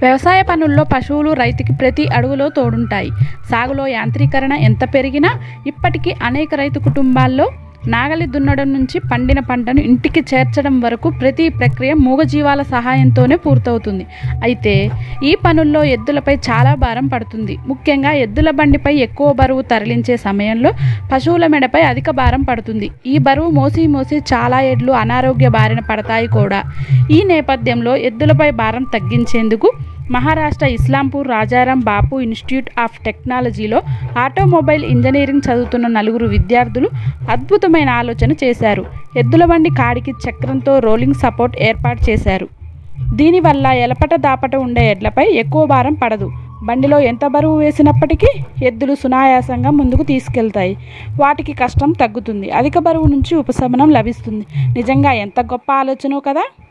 వ్యవసాయ పనుల్లో పశువులు రైతుకి ప్రతి అడుగులో తోడుంటాయి సాగులో యాంత్రీకరణ ఎంత పెరిగినా ఇప్పటికీ అనేక రైతు కుటుంబాల్లో నాగలి దున్నడం నుంచి పండిన పంటను ఇంటికి చేర్చడం వరకు ప్రతి ప్రక్రియ మూగజీవాల సహాయంతోనే పూర్తవుతుంది అయితే ఈ పనుల్లో ఎద్దులపై చాలా భారం పడుతుంది ముఖ్యంగా ఎద్దుల బండిపై ఎక్కువ బరువు తరలించే సమయంలో పశువుల మెడపై అధిక భారం పడుతుంది ఈ బరువు మోసి మోసి చాలా ఎడ్లు అనారోగ్య బారిన పడతాయి కూడా ఈ నేపథ్యంలో ఎద్దులపై భారం తగ్గించేందుకు మహారాష్ట్ర ఇస్లాంపూర్ రాజారాం బాపు ఇన్స్టిట్యూట్ ఆఫ్ టెక్నాలజీలో ఆటోమొబైల్ ఇంజనీరింగ్ చదువుతున్న నలుగురు విద్యార్థులు అద్భుతమైన ఆలోచన చేశారు ఎద్దుల బండి కాడికి చక్రంతో రోలింగ్ సపోర్ట్ ఏర్పాటు చేశారు దీనివల్ల ఎలపట దాపట ఉండే ఎడ్లపై ఎక్కువ భారం పడదు బండిలో ఎంత బరువు వేసినప్పటికీ ఎద్దులు సునాయాసంగా ముందుకు తీసుకెళ్తాయి వాటికి కష్టం తగ్గుతుంది అధిక బరువు నుంచి ఉపశమనం లభిస్తుంది నిజంగా ఎంత గొప్ప ఆలోచనో కదా